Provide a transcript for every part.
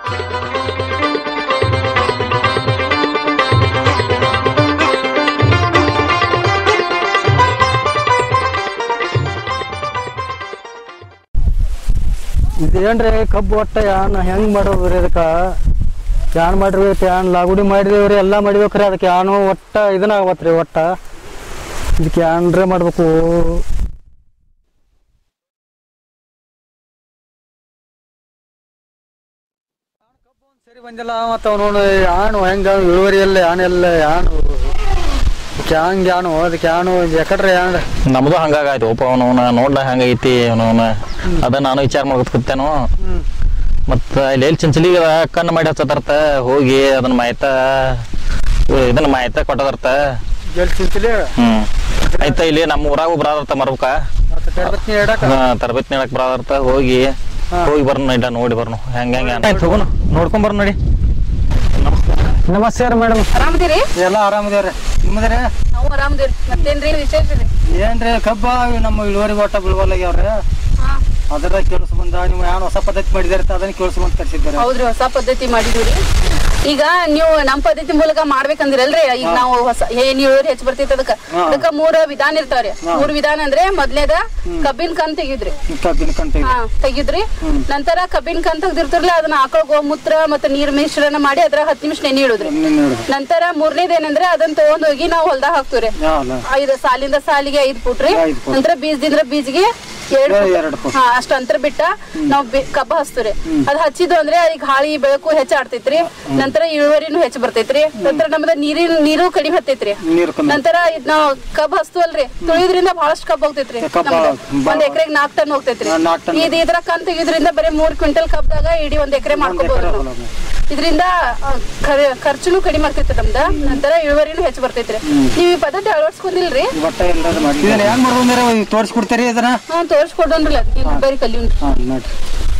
ಇದೇನ್ರಿ ಕಬ್ಬು ಒಟ್ಟ ಯಾನ್ ಹೆಂಗ್ ಮಾಡೋದ್ರಿ ಅದಕ್ಕ ಯಾನ್ ಮಾಡ್ರಿ ಯಾನ್ ಲಾಗುಡಿ ಮಾಡಿದೇವ್ರಿ ಎಲ್ಲಾ ಮಾಡಿಬೇಕ್ರಿ ಅದಕ್ಕೆ ಯಾನು ಒಟ್ಟ ಇದನ್ನ ಆಗತ್ರಿ ಒಟ್ಟ ಇದಕ್ಕೆ ಯಾನ್ರೆ ಮಾಡ್ಬೇಕು ಸರಿ ಬಂದಿಲ್ಲ ಮತ್ತ ಅವನು ಯಾನು ಹೆಂಗ ಇಳುವರಿ ಎಲ್ಲ ಯಾನೆಲ್ಲ ಯಾನು ಅದಕ್ಕೆ ಹಂಗ ಯಾನು ಅದಕ್ಕೆ ಯಾನು ಎಕಡ್ರಿ ಯಾನ್ ನಮ್ದು ಹಂಗಾಗಾಯ್ತು ಒಪ್ಪ ಅವನು ನೋಡ್ಲ ಹಂಗೈತಿ ಅವನು ಅದ ನಾನು ವಿಚಾರ ಮಾಡ್ಕೊತ ಕೂತೇನು ಹ್ಮ್ ಮತ್ತ ಇಲ್ಲಿ ಎಲ್ಲಿ ಚಿಂಚಲಿಗೆ ಕಣ್ಣು ಮಾಡಿ ಹಚ್ಚತರ್ತ ಹೋಗಿ ಅದನ್ನ ಮಾಯ್ತ ಇದನ್ನ ಮಾಯ್ತ ಕೊಟ್ಟದರ್ತ ಜಲ್ ಚಿಂತಲಿ ಹ್ಮ್ ಆಯ್ತ ಇಲ್ಲಿ ನಮ್ಮ ಊರಾಗ ಬರಾದರ್ತ ಮರ್ಬಕ ಮತ್ತೆ ತರಬತ್ನಿ ಇಡಕ ತರಬೇತಿ ನೀಡಕ್ ಬರಾದರ್ತ ಹೋಗಿ ಹಾ. ಹೋಗಿ ಬರ್ನ ಇಲ್ಲ ನೋಡಿ ಬರ್ನು ಹೆಂಗ ಹೆಂಗ ಆಯ್ತು ಹೋಗುನು ನೋಡ್ಕೊಂಡ್ ಬರ್ನ ನೋಡಿ ನಮಸ್ಕಾರ ಮೇಡಮ್ ಆರಾಮದಿರಿ ಎಲ್ಲ ಆರಾಮದೇವ್ರಿ ನಿಮ್ಮದ್ರಿ ನಾವು ಆರಾಮದಿರಿ ಮತ್ತೇನ್ರಿ ವಿಶೇಷ ರೀ ಏನ್ರಿ ಕಬ್ಬ ಇವ್ ನಮ್ಮ ಇಳುವರಿ ಒಟ್ಟ ಬಿಳುವಲ್ಲಾಗ್ಯಾವ್ರಿ ಹಾ ಅದರ ಕೆಲಸ ಬಂದ ನೀವು ಏನು ಹೊಸ ಪದ್ಧತಿ ಮಾಡಿದಾರೆ ಅದನ್ನ ಕೇಳಿಸ್ಕೊಂಡ್ ತರಿಸಿದ್ದಾರೆ ಹೌದ್ರಿ ಹೊಸ ಪದ್ಧತಿ ಮಾಡಿದೀವ್ರಿ ಈಗ ನೀವು ನಮ್ ಪದ್ಧತಿ ಮೂಲಕ ಮಾಡ್ಬೇಕಂದಿರಲ್ರಿ ಈಗ ನಾವು ಹೊಸ ಏನ್ ಇಳುವರಿ ಹೆಚ್ಚು ಬರ್ತೈತಿ ಅದಕ್ಕ ಹಾ. ಅದಕ್ಕ ಮೂರ್ ವಿಧಾನ ಇರ್ತಾವ್ರಿ ಮೂರ್ ವಿಧಾನ ಅಂದ್ರೆ ಮೊದ್ಲೇದ ಕಬ್ಬಿನ ಕಣ್ ತೆಗಿದ್ರಿ ಕಬ್ಬಿನ ಕಂಟ ಹಾ ತೆಗಿದ್ರಿ ನಂತರ ಕಬ್ಬಿನ ಕಣ್ ತೆಗ್ದಿರ್ತಿರ್ಲಿ ಅದನ್ನ ಆಕಳ ಗೋಮೂತ್ರ ಮತ್ತೆ ನೀರ್ ಮಿಶ್ರಣ ಮಾಡಿ ಅದ್ರ ಹತ್ತು ನಿಮಿಷ ನೆನೆ ಇಡುದ್ರಿ ನೋಡ್ರಿ ನಂತರ ಮೂರನೇದ್ ಏನಂದ್ರೆ ಅದನ್ನ ತಗೊಂಡ್ ಹೋಗಿ ನಾವು ಹೊಲ್ದಾಗ ಹಾಕ್ತಿವ್ರಿ ಯಾವಲ್ಲ ಐದು ಸಾಲಿಂದ ಸಾಲಿಗೆ ಐದ್ ಫುಟ್ ರೀ ಐದ್ ಫುಟ್. ನಂತರ ಬೀಜದಿಂದ ಬೀಜಿಗೆ ಎರಡ್ ಏ, ಫುಟ್. ಎರಡ್ ಫುಟ್. ಹಾ ಅಷ್ಟ ಅಂತರ ಬಿಟ್ಟ ನಾವ್ ಬಿ- ಕಬ್ಬ ಹಚ್ತೀವ್ರಿ ಅದ್ ಹಚ್ಚಿದ್ವು ಅಂದ್ರೆ ಈಗ ಗಾಳಿ ಬೆಳಕು ಹೆಚ್ಚ ಆಡ್ತೈತ್ರಿ ನಂತರ ಇಳುವರಿನೂ ಹೆಚ್ಚ ಬರ್ತೈತ್ರಿ ನಂತರ ನಮ್ದ ನೀರಿನ ನೀರು ಕಡಿಮೆ ಹತ್ತೈತ್ರಿ ನೀರು ಕಮ್ಮಿ ನಂತರ ಇದ್ ನಾವ್ ಕಬ್ಬ್ ಹಚ್ತವಲ್ರಿ ತುಳಿದ್ರಿಂದ ಬಹಳಷ್ಟು ಕಬ್ಬ್ ಹೋಗ್ತೈತ್ರಿ ಕಬ್ಬ ನಮ್ದು. ಬಾ- ಒಂದ್ ಎಕರೆಗೆ ನಾಲ್ಕ್ ಟನ್ ಹೋಗ್ತೈತ್ರಿ ಹಾ, ನಾಲ್ಕ್ ಟನ್. ಇದ್ ಇದ್ರ ಕಣ್ ತೆಗಿದ್ರಿಂದ ಬರೀ ಮೂರ್ ಕ್ವಿಂಟಲ್ ಕಬ್ದಾಗ ಇಡೀ ಒಂದ್ ಎಕರೆ ಮಾಡ್ಕೋಬಹುದು ಎಕರೆ ನಾವು. ಇದರಿಂದ ಖರ್ಚುನು ಕಡಿಮೆ ಆಗ್ತೈತ್ರಿ ನಮ್ದ ನಂತರ ಇಳುವರಿನೂ ಹೆಚ್ಚು ಬರ್ತೈತ್ರಿ ನೀವ್ ಈ ಪದ್ಧತಿ ಅಳವಡಿಸ್ಕೊಂಡಿಲ್ರಿ ಒಟ್ಟ ಎಲ್ಲರೂ ಮಾಡಿ ಇದನ್ನ ಹೆಂಗ್ ಮಾಡ್ಕೊಂಡ್ರೆ ತೋರಿಸ್ಕೊಡ್ತೀರಿ ಇದನ್ನ ಹಾ ತೋರಿಸ್ಕೊಡೋನ್ರಲ್ಲ ಅದಕ್ಕೆ ಬರೀ ಕಲಿಯುನ್ ಹಾ ನೋಡ್ರಿ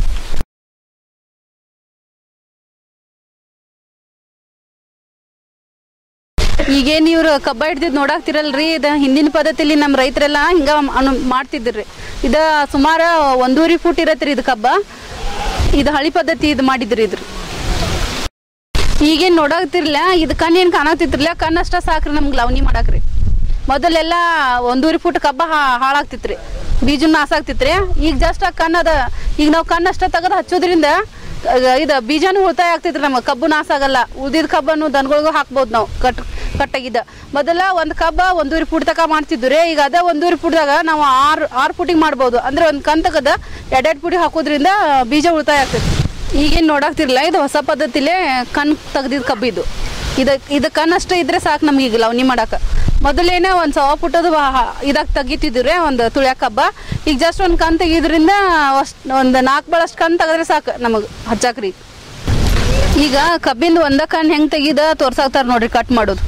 ಈಗೇನ್ ಇವ್ರು ಕಬ್ಬ ಹಿಡ್ದಿದ್ ನೋಡಾಕ್ತಿರಲ್ರಿ ಇದ ಹಿಂದಿನ ಪದ್ಧತಿಲಿ ನಮ್ಮ ರೈತರೆಲ್ಲ ಹಿಂಗ ಅನು ಮಾಡ್ತಿದ್ರಿ ಇದ ಸುಮಾರ ಒಂದೂವರೆ ಫೂಟ್ ಇರತ್ರಿ ಇದು ಕಬ್ಬ ಇದು ಹಳಿ ಪದ್ಧತಿ ಇದು ಮಾಡಿದ್ರಿ ಇದ್ರ ಈಗೇನ್ ನೋಡಾಕ್ತಿರ್ಲ ಇದು ಕಣ್ಣು ಏನ್ ಕಾಣಾಕ್ತಿರ್ಲಿಲ್ಲ ಕಣ್ಣು ಅಷ್ಟ ಸಾಕ್ರಿ ನಮ್ಗೆ ಲವಣಿ ಮಾಡಾಕ್ರಿ ಮೊದಲೆಲ್ಲ ಒಂದೂವರೆ ಫುಟ್ ಕಬ್ಬ ಹಾ- ಹಾಳಾಗ್ತಿತ್ರಿ ಬೀಜನ ನಾಸಾಗ್ತಿತ್ರಿ ಈಗ ಜಸ್ಟ್ ಕಣ್ಣು ಅದ ಈಗ ನಾವು ಕಣ್ಣು ಅಷ್ಟ ತೆಗೆದು ಹಚ್ಚೋದ್ರಿಂದ ಅಹ್, ಇದು ಬೀಜನೂ ಉಳಿತಾಯ ಆಗ್ತೈತ್ರಿ ನಮಗೆ ಕಬ್ಬು ನಾಸಾಗಲ್ಲ ಉಳ್ದಿದ್ ಕಬ್ಬನ್ನು ದನಗಳಿಗೂ ಹಾಕ್ಬೋದು ನಾವು ಕಟ್ ಕಟ್ಟಾಗಿದ್ದ ಮೊದಲ ಒಂದು ಕಬ್ಬ ಒಂದೂವರೆ ಫುಟ್ ತಕ ಮಾಡ್ತಿದ್ವಿ ಈಗ ಅದ ಒಂದೂವರೆ ಫುಟ್ದಾಗ ನಾವು ಆರು ಆರು ಫುಟಿಗೆ ಮಾಡ್ಬೋದು ಅಂದ್ರೆ ಒಂದು ಕಣ್ ತಗದ ಎರಡೆರಡು ಫುಟಿಗೆ ಹಾಕೋದ್ರಿಂದ ಬೀಜ ಉಳಿತಾಯ ಆಗ್ತೈತಿ ಈಗೇನು ನೋಡಾಕ್ತಿರ್ಲಿಲ್ಲ ಇದು ಹೊಸ ಪದ್ಧತಿಲೇ ಕಣ್ ತೆಗ್ದಿದ್ ಕಬ್ಬು ಇದು ಇದು ಇದು ಕಣ್ ಅಷ್ಟೇ ಇದ್ರೆ ಸಾಕು ನಮ್ಗೆ ಈಗ ಲವಣಿ ಮಾಡಾಕ ಮೊದಲೇನೆ ಒಂದು ಸವ ಪುಟ್ಟದು ಇದಾಗ ತೆಗಿತಿದ್ರಿ ಒಂದು ತುಳ್ಯಾಕ ಕಬ್ಬ ಈಗ ಜಸ್ಟ್ ಒಂದು ಕಣ್ ತೆಗಿದ್ರಿಂದ ಅಷ್ಟು ಒಂದು ನಾಲ್ಕು ಬಳಷ್ಟು ಕಣ್ ತೆಗೆದ್ರೆ ಸಾಕು ನಮಗೆ ಹಚ್ಚಾಕ್ರಿ ಈಗ ಕಬ್ಬಿಂದ ಒಂದ ಕಣ್ ಹೆಂಗ್ ತೆಗಿದ ತೋರ್ಸಾಕ್ತಾರ ನೋಡ್ರಿ ಕಟ್ ಮಾಡೋದು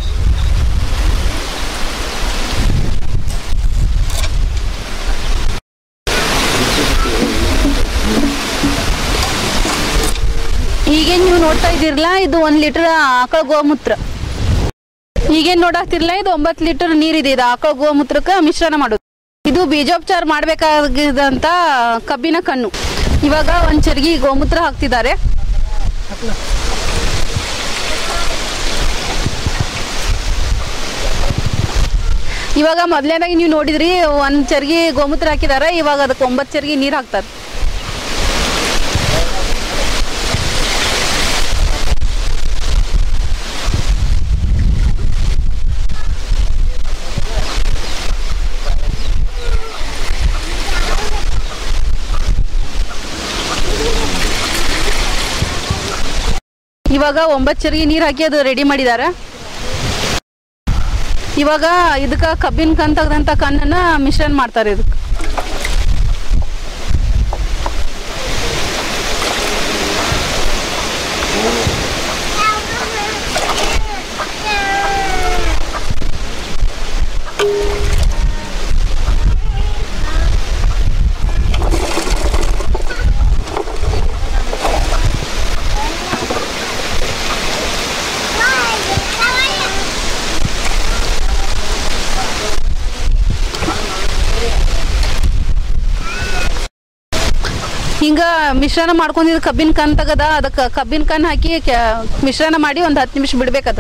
ಈಗೇನ್ ನೀವು ನೋಡ್ತಾ ಇದ್ದೀರಲ್ಲ ಇದು ಒಂದ್ ಲೀಟರ್ ಆಕಳ ಗೋಮೂತ್ರ ಈಗೇನ್ ನೋಡಾಕ್ತಿರ್ಲ ಇದು ಒಂಬತ್ತು ಲೀಟರ್ ನೀರಿದೆ ಇದು ಆಕಳ ಗೋಮೂತ್ರಕ್ಕೆ ಮಿಶ್ರಣ ಮಾಡೋದು ಇದು ಬೀಜೋಪಚಾರ ಮಾಡ್ಬೇಕಾಗಿದಂತ ಕಬ್ಬಿನ ಕಣ್ಣು ಇವಾಗ ಒಂದ್ ಚರ್ಗಿ ಗೋಮೂತ್ರ ಹಾಕ್ತಿದ್ದಾರೆ ಇವಾಗ ಮೊದಲನೇದಾಗಿ ನೀವು ನೋಡಿದ್ರಿ ಒಂದ್ ಚರ್ಗಿ ಗೋಮೂತ್ರ ಹಾಕಿದಾರೆ ಇವಾಗ ಅದಕ್ಕೆ ಒಂಬತ್ತು ಚರ್ಗಿ ನೀರ್ ಹಾಕ್ತಾರೆ ಇವಾಗ ಒಂಬತ್ತು ಚರಿಗೆ ನೀರು ಹಾಕಿ ಅದು ರೆಡಿ ಮಾಡಿದಾರ ಇವಾಗ ಇದಕ್ಕ ಕಬ್ಬಿನ ಕಣ್ ತೆಗ್ದಂತ ಕಣ್ಣನ್ನ ಮಿಶ್ರಣ ಮಾಡ್ತಾರೆ ಇದಕ್ಕೆ ಮಿಶ್ರಣ ಮಾಡ್ಕೊಂಡಿದ್ ಕಬ್ಬಿನ ಕಣ್ ತೆಗದ ಅದಕ್ಕೆ ಕಬ್ಬಿನ ಕಣ್ ಹಾಕಿ ಕ್ಯಾ- ಮಿಶ್ರಣ ಮಾಡಿ ಒಂದು ಹತ್ತು ನಿಮಿಷ ಬಿಡ್ಬೇಕದ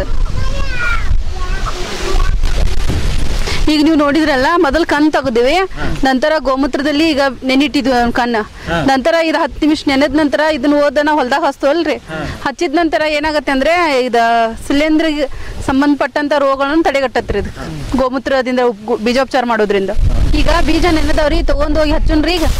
ಈಗ ನೀವು ನೋಡಿದ್ರಲ್ಲ ಮೊದಲು ಕಣ್ ತೆಗ್ದಿವಿ ನಂತರ ಗೋಮೂತ್ರದಲ್ಲಿ ಈಗ ನೆನಿಟ್ಟಿದ್ವಿ ಅವ್ನ ಕಣ್ಣ ನಂತರ ಇದು ಹತ್ತು ನಿಮಿಷ ನೆನೆದ ನಂತರ ಇದನ್ನ ಓದ ನಾವು ಹೊಲ್ದಾಗ ಹಚ್ತವಲ್ರಿ ಹಚ್ಚಿದ ನಂತರ ಏನಾಗತ್ತೆ ಅಂದ್ರೆ ಇದ ಸಿಲಿಂಡ್ರಿಗೆ ಸಂಬಂಧಪಟ್ಟಂತ ರೋಗಗಳನ್ನು ತಡೆಗಟ್ಟತ್ರಿ ಇದು ಗೋಮೂತ್ರದಿಂದ ಗು- ಬೀಜೋಪಚಾರ ಮಾಡೋದ್ರಿಂದ ಈಗ ಬೀಜ ನೆನೆದವ್ರಿ ತಗೊಂಡ್ ಹೋಗಿ ಹಚ್ಚುನ್ರಿ ಈಗ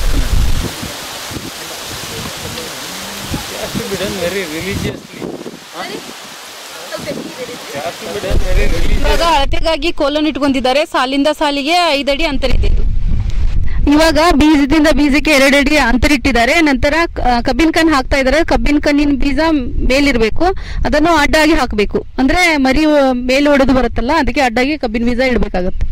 ಇವಾಗ ಅಳತೆಗಾಗಿ ಕೋಲನ್ನು ಇಟ್ಕೊಂಡಿದ್ದಾರೆ ಸಾಲಿಂದ ಸಾಲಿಗೆ ಐದಡಿ ಅಂತರ ಇದೆ ಇದು. ಇವಾಗ ಬೀಜದಿಂದ ಬೀಜಕ್ಕೆ ಎರಡಡಿ ಅಂತರ ಇಟ್ಟಿದ್ದಾರೆ ನಂತರ ಕ- ಕಬ್ಬಿನ ಕಣ್ ಹಾಕ್ತಾ ಇದ್ದಾರೆ ಕಬ್ಬಿನ ಕಣ್ಣಿನ ಬೀಜ ಮೇಲಿರ್ಬೇಕು ಅದನ್ನು ಅಡ್ಡಾಗಿ ಹಾಕಬೇಕು ಅಂದ್ರೆ ಮರಿ ಮೇಲೆ ಹೊಡೆದು ಬರುತ್ತಲ್ಲ ಅದಕ್ಕೆ ಅಡ್ಡಾಗಿ ಕಬ್ಬಿನ ಬೀಜ ಇಡ್ಬೇಕಾಗತ್ತೆ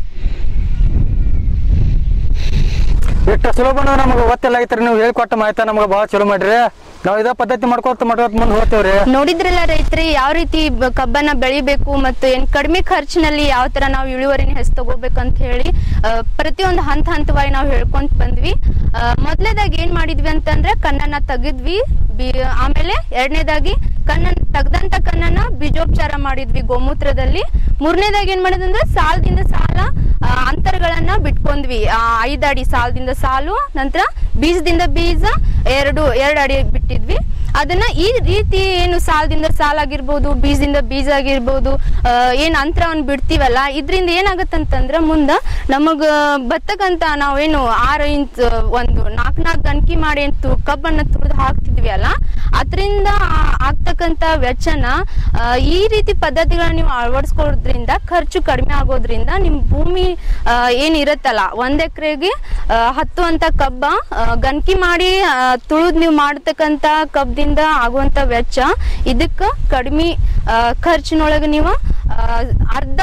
ಎಷ್ಟು ಚಲೋ ಬಂದ ನಮಗೆ ಗೊತ್ತಿಲ್ಲ ಐತ್ರಿ ನೀವು ಹೇಳ್ಕೊಟ್ಟ ಮಾಹಿತಿ ನಮ್ಗೆ ಭಾಳ ಚಲೋ ಮಾಡ್ರಿ ನಾವು ಇದೇ ಪದ್ಧತಿ ಮಾಡ್ಕೊತ ಮಾಡ್ಕೊತ ಮುಂದೆ ಹೋಗ್ತೇವ್ರಿ ನೋಡಿದ್ರಲ್ಲ ರೈತರಿ ಯಾವ ರೀತಿ ಬ- ಕಬ್ಬನ್ನ ಬೆಳಿಬೇಕು ಮತ್ತು ಏನ್ ಕಡಿಮೆ ಖರ್ಚಿನಲ್ಲಿ ಯಾವ ತರ ನಾವು ಇಳುವರಿನ ಹೆಚ್ಚು ತಗೋಬೇಕು ಅಂತ ಹೇಳಿ ಆ, ಪ್ರತಿಯೊಂದು ಹಂತ ಹಂತವಾಗಿ ನಾವು ಹೇಳ್ಕೊಂತ ಬಂದ್ವಿ ಮೊದಲೇದಾಗಿ ಏನ್ ಮಾಡಿದ್ವಿ ಅಂತಂದ್ರೆ ಕಣ್ಣನ್ನ ತೆಗೆದ್ವಿ ಬಿ ಆಮೇಲೆ ಎರಡನೇದಾಗಿ ಕಣ್ಣನ್ ತೆಗ್ದಂತ ಕಣ್ಣನ್ನ ಬೀಜೋಪಚಾರ ಮಾಡಿದ್ವಿ ಗೋಮೂತ್ರದಲ್ಲಿ ಮೂರನೇದಾಗಿ ಏನ್ ಮಾಡಿದಂದ್ರೆ ಸಾಲದಿಂದ ಸಾಲ ಆ, ಅಂತರಗಳನ್ನ ಬಿಟ್ಕೊಂಡ್ವಿ ಆ, ಐದ್ ಅಡಿ ಸಾಲದಿಂದ ಸಾಲು ನಂತರ ಬೀಜದಿಂದ ಬೀಜ ಎರಡು ಎರಡು ಅಡಿ ಬಿಟ್ಟಿದ್ವಿ ಅದನ್ನ ಈ ರೀತಿ ಏನು ಸಾಲದಿಂದ ಸಾಲ ಆಗಿರ್ಬೋದು ಬೀಜದಿಂದ ಬೀಜ ಆಗಿರ್ಬೋದು ಆ, ಏನ್ ಅಂತರವನ್ನು ಬಿಡ್ತೀವಲ್ಲ ಇದರಿಂದ ಏನಾಗತ್ತಂತಂದ್ರ ಮುಂದ ನಮಗ ಬರ್ತಕ್ಕಂತ ನಾವೇನು ಆರು ಇಂಚ್ ಒಂದು ನಾಲ್ಕು ನಾಲ್ಕು ಗಣಕಿ ಮಾಡಿ ಏನ್ ತು- ಕಬ್ಬನ್ನ ತುರಿದು ಹಾಕ್ತಿದ್ವಿ ಅಲ್ಲ ಅದರಿಂದ ಆಗ್ತಕ್ಕಂತ ವೆಚ್ಚನ ಆ, ಈ ರೀತಿ ಪದ್ಧತಿಗಳನ್ನ ನೀವು ಅಳವಡಿಸ್ಕೊಳ್ಳೋದ್ರಿಂದ ಖರ್ಚು ಕಡಿಮೆ ಆಗೋದ್ರಿಂದ ನಿಮ್ ಭೂಮಿ ಆ, ಏನಿರತ್ತಲ್ಲ ಒಂದ್ ಎಕರೆಗೆ ಹತ್ತುವಂತ ಕಬ್ಬ ಆ, ಗಣಕಿ ಮಾಡಿ ತುಳಿದ್ ನೀವು ಮಾಡ್ತಕ್ಕಂತ ಕಬ್ಬದಿಂದ ಆಗುವಂತ ವೆಚ್ಚ ಇದಕ್ಕ ಕಡಿಮೆ ಆ, ಖರ್ಚಿನೊಳಗೆ ನೀವು ಆ, ಅರ್ಧ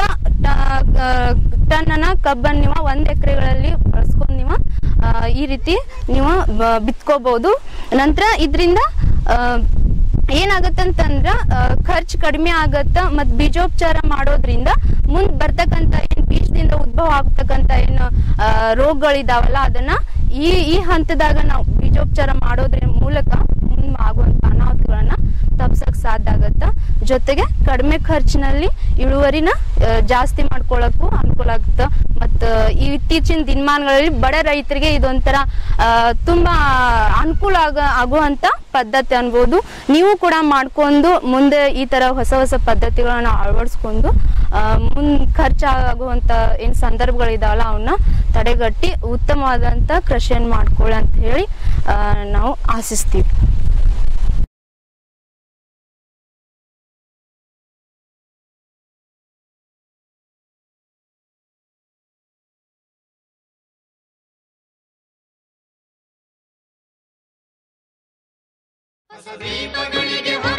ಟನ್ನ ಕಬ್ಬನ್ನ ನೀವು ಒಂದ್ ಎಕರೆಗಳಲ್ಲಿ ಬಳಸ್ಕೊಂಡು ನೀವು ಆ, ಈ ರೀತಿ ನೀವು ಬ- ಬಿತ್ಕೋಬಹುದು ನಂತರ ಇದರಿಂದ ಏನಾಗತ್ತಂತಂದ್ರ ಖರ್ಚು ಕಡಿಮೆ ಆಗತ್ತ ಮತ್ ಬೀಜೋಪಚಾರ ಮಾಡೋದ್ರಿಂದ ಮುಂದ್ ಬರ್ತಕ್ಕಂತ ಏನ್ ಬೀಜದಿಂದ ಉದ್ಭವ ಆಗ್ತಕ್ಕಂತ ಏನು ಆ, ರೋಗಗಳಿದಾವಲ್ಲ ಅದನ್ನ ಈ ಈ ಹಂತದಾಗ ನಾವು ಬೀಜೋಪಚಾರ ಮಾಡೋದ್ರ ಮೂಲಕ ಮುಂದ್ ಆಗುವಂತ ಅನಾಹುತಗಳನ್ನ ತಪ್ಸಕ್ ಸಾಧ್ಯ ಆಗತ್ತ ಜೊತೆಗೆ ಕಡಿಮೆ ಖರ್ಚಿನಲ್ಲಿ ಇಳುವರಿನ ಆ, ಜಾಸ್ತಿ ಮಾಡ್ಕೊಳಕ್ಕೂ ಅನುಕೂಲ ಆಗುತ್ತ ಮತ್ತ ಈ ಇತ್ತೀಚಿನ ದಿನಮಾನಗಳಲ್ಲಿ ಬಡ ರೈತರಿಗೆ ಇದೊಂಥರ ಆ, ತುಂಬಾ ಅನುಕೂಲ ಆಗ ಆಗುವಂತ ಪದ್ಧತಿ ಅನ್ಬೋದು ನೀವು ಕೂಡ ಮಾಡ್ಕೊಂಡು ಮುಂದೆ ಈ ತರ ಹೊಸ ಹೊಸ ಪದ್ಧತಿಗಳನ್ನ ಅಳವಡಿಸ್ಕೊಂಡು ಆ, ಮುಂದ್ ಖರ್ಚಾಗುವಂತ ಏನ್ ಸಂದರ್ಭಗಳಿದಾವಲ್ಲ ಅವನ್ನ ತಡೆಗಟ್ಟಿ ಉತ್ತಮವಾದಂತ ಕೃಷಿಯನ್ನು ಮಾಡ್ಕೊಳ್ಳಿ ಅಂತ ಹೇಳಿ ಆ, ನಾವು ಆಶಿಸ್ತೀವಿ ದೀಪಗಳಿಗೆ